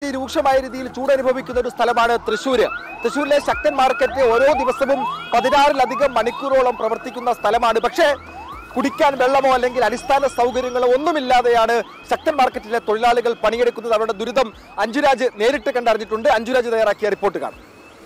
അതിരൂക്ഷമായ രീതിയിൽ ചൂട് അനുഭവിക്കുന്ന ഒരു സ്ഥലമാണ് തൃശ്ശൂര് തൃശ്ശൂരിലെ ശക്തൻ മാർക്കറ്റ് ഓരോ ദിവസവും പതിനാറിലധികം മണിക്കൂറോളം പ്രവർത്തിക്കുന്ന സ്ഥലമാണ് പക്ഷേ കുടിക്കാൻ വെള്ളമോ അല്ലെങ്കിൽ അടിസ്ഥാന സൗകര്യങ്ങളോ ഒന്നുമില്ലാതെയാണ് ശക്തൻ മാർക്കറ്റിലെ തൊഴിലാളികൾ പണിയെടുക്കുന്നത് അവരുടെ ദുരിതം അഞ്ജുരാജ് നേരിട്ട് കണ്ടറിഞ്ഞിട്ടുണ്ട് അഞ്ജുരാജ് തയ്യാറാക്കിയ റിപ്പോർട്ട് കാണാം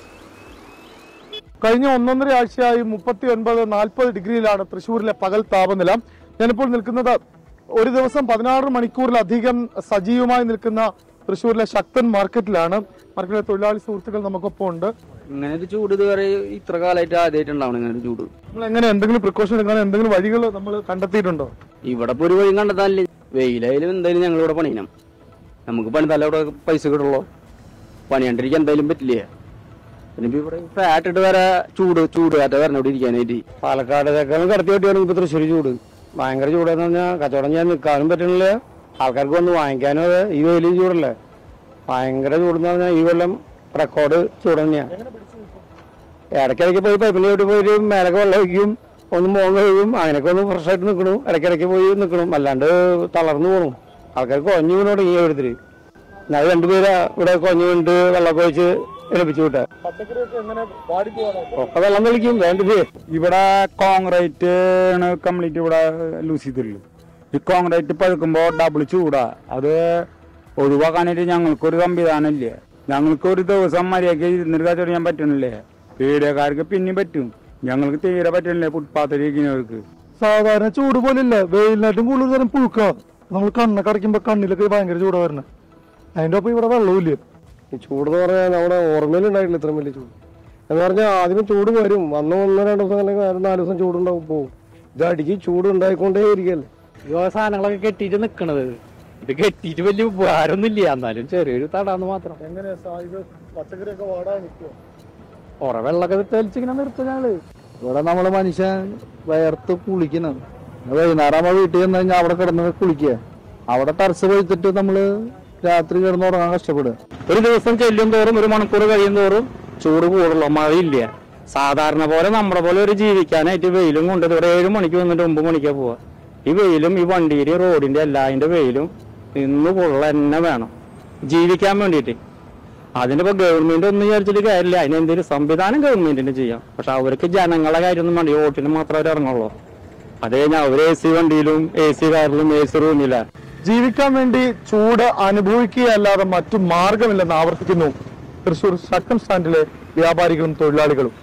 കഴിഞ്ഞ ഒന്നൊന്നര ആഴ്ചയായി മുപ്പത്തി ഒൻപത് നാൽപ്പത് ഡിഗ്രിയിലാണ് തൃശ്ശൂരിലെ പകൽ താപനില ഞാനിപ്പോൾ നിൽക്കുന്നത് ഒരു ദിവസം പതിനാറ് മണിക്കൂറിലധികം സജീവമായി നിൽക്കുന്ന തൃശ്ശൂരിലെ ശക്തൻ മാർക്കറ്റിലാണ് മാർക്കറ്റിലെ തൊഴിലാളി സുഹൃത്തുക്കൾ നമുക്കൊപ്പം ഉണ്ട് ഇങ്ങനെ ഒരു ചൂട് ഇതുവരെ ഇത്ര കാലമായിട്ട് ആദ്യമായിട്ടുണ്ടാവണം ഇങ്ങനെ ഒരു ചൂട് നമ്മൾ എങ്ങനെ എന്തെങ്കിലും പ്രിക്കോഷൻ എടുക്കാൻ എന്തെങ്കിലും വഴികൾ നമ്മൾ കണ്ടെത്തിയിട്ടുണ്ടോ ഇവിടെ ഇപ്പൊ ഒരു വഴിയും കണ്ടെത്താനില്ല വെയിലായാലും എന്തായാലും ഞങ്ങൾ ഇവിടെ പണിയണം നമുക്ക് പണിതാലേ ഇവിടെ പൈസ കിട്ടുള്ളൂ പണിയാണ്ടിരിക്കാൻ എന്തായാലും പറ്റില്ലേ പിന്നെ ഇപ്പൊ ഇവിടെ ഫാറ്റ് ഇട്ട് വരെ ചൂട് ചൂട് കാറ്റ വരണം ഇവിടെ ഇരിക്കാനായിട്ട് പാലക്കാടേക്കാളും കടത്തി വെട്ടിയാണ് ഇപ്പൊ തൃശ്ശൂർ ചൂട് ഭയങ്കര ചൂടെന്ന് പറഞ്ഞാൽ കച്ചവടം ചെയ്യാൻ നിൽക്കാനും പറ്റണില്ല ആൾക്കാർക്ക് വന്ന് വാങ്ങിക്കാനും അതെ ഈ വെയിൽ ചൂടല്ലേ ഭയങ്കര ചൂടെന്ന് പറഞ്ഞാൽ ഈ കൊല്ലം റെക്കോർഡ് ചൂട് തന്നെയാണ് ഇടയ്ക്കിടയ്ക്ക് പോയി പൈപ്പിൽ ചോട്ട് പോയിട്ട് മേലൊക്കെ വെള്ളം ഒഴിക്കും ഒന്ന് മോൻ കഴിയും അങ്ങനെയൊക്കെ ഒന്ന് ഫ്രഷ് ആയിട്ട് നിൽക്കണു ഇടയ്ക്കിടയ്ക്ക് പോയി നിൽക്കണം അല്ലാണ്ട് തളർന്നു പോണു ആൾക്കാർ കൊഞ്ഞു വീണ് തുടങ്ങി എഴുതിരി എന്നാൽ രണ്ടുപേര് ഇവിടെ കൊഞ്ഞു വീണിട്ട് വെള്ളമൊക്കെ ഒഴിച്ച് എളുപ്പിച്ചു വിട്ടെ ഒക്കെ വെള്ളം തെളിക്കും വേണ്ടത് ഇവിടെ കോൺക്രീറ്റ് ആണ് കംപ്ലീറ്റ് ഇവിടെ ലൂസ് ചെയ്തിട്ടുള്ളൂ ഈ കോൺക്രീറ്റ് പഴുക്കുമ്പോൾ ഡബിൾ ചൂടാ അത് ഒഴിവാക്കാനായിട്ട് ഞങ്ങൾക്കൊരു സംവിധാനം ഇല്ല ഞങ്ങൾക്ക് ഒരു ദിവസം മര്യാദയ്ക്ക് ഇരുന്നിട്ട് കച്ചവടം ചെയ്യാൻ പറ്റണില്ലേ പീഡിയക്കാർക്ക് പിന്നെയും പറ്റും ഞങ്ങൾക്ക് തീരെ പറ്റണില്ലേ ഫുട്പാത്തിലിരിക്കുന്നവർക്ക് സാധാരണ ചൂട് പോലില്ല വെയിലിനായിട്ടും കൂടുതൽ തരം പുഴുക്ക നമ്മൾ കണ്ണൊക്കെ അടയ്ക്കുമ്പോ കണ്ണിലൊക്കെ ഭയങ്കര ചൂടാ വരണേ അതിന്റെ ഒപ്പം ഇവിടെ വെള്ളമില്ല ഈ ചൂട് എന്ന് പറഞ്ഞാൽ നമ്മുടെ ഓർമ്മയിൽ ഉണ്ടായിട്ടില്ല ഇത്രയും വലിയ ചൂട് എന്ന് പറഞ്ഞാൽ ആദ്യം ചൂട് വരും വന്ന് ഒന്ന് രണ്ട് ദിവസം അല്ലെങ്കിൽ ഒരു നാല് ദിവസം ചൂടുണ്ടാവും പോകും ഇത് അടിക്ക് ചൂട് ഉണ്ടായിക്കൊണ്ടേ ഇരിക്കല്ലേ ഈ സാധനങ്ങളൊക്കെ കെട്ടിയിട്ട് നിക്കണത് ഇത് കെട്ടിയിട്ട് വലിയ ഉപകാരമൊന്നും ഇല്ല എന്നാലും ചെറിയൊരു തടാന്ന് മാത്രം എങ്ങനെയാ ഇത് പച്ചക്കറിയൊക്കെ വാടാൻ നിൽക്കുക കുറെ വെള്ളമൊക്കെ തെളിച്ചിങ്ങനെ നിർത്തും ഞങ്ങള് ഇവിടെ നമ്മള് മനുഷ്യൻ വയർത്ത് കുളിക്കണം വൈകുന്നേരം നമ്മൾ വീട്ടിൽ ചെന്ന് കഴിഞ്ഞാൽ അവിടെ കിടന്ന് കുളിക്കുക അവിടെ ടർസ് പൊഴിച്ചിട്ട് നമ്മള് രാത്രി കിടന്ന് ഉറങ്ങാൻ കഷ്ടപ്പെടുക ഒരു ദിവസം ചെല്ലും തോറും ഒരു മണിക്കൂർ കഴിയും തോറും ചൂട് കൂടുള്ളൂ മഴയില്ല സാധാരണ പോലെ നമ്മുടെ പോലെ ഒരു ജീവിക്കാനായിട്ട് വെയിലും കൊണ്ട് ഇവിടെ ഏഴ് മണിക്ക് വന്നിട്ട് ഒമ്പത് മണിക്കാ പോവാ ഈ വെയിലും ഈ വണ്ടിയുടെ റോഡിന്റെ എല്ലാതിന്റെ വെയിലും ഇന്ന് കൊള്ള തന്നെ വേണം ജീവിക്കാൻ വേണ്ടിയിട്ട് അതിനിപ്പോ ഗവൺമെന്റ് ഒന്നും വിചാരിച്ചിട്ട് കാര്യമില്ല അതിന് എന്തെങ്കിലും സംവിധാനം ഗവൺമെന്റിന് ചെയ്യാം പക്ഷെ അവർക്ക് ജനങ്ങളെ കാര്യമൊന്നും വേണ്ട ഈ വോട്ടിന് മാത്രമേ അവർ ഇറങ്ങുള്ളൂ അത് കഴിഞ്ഞാൽ അവർ എ സി വണ്ടിയിലും എ സി കാറിലും എ സി റൂമിലാണ് ജീവിക്കാൻ വേണ്ടി ചൂട് അനുഭവിക്കുകയല്ലാതെ മറ്റു മാർഗമില്ലെന്ന് ആവർത്തിക്കുന്നു തൃശൂർ ശക്തൻ സ്റ്റാൻഡിലെ വ്യാപാരികളും തൊഴിലാളികളും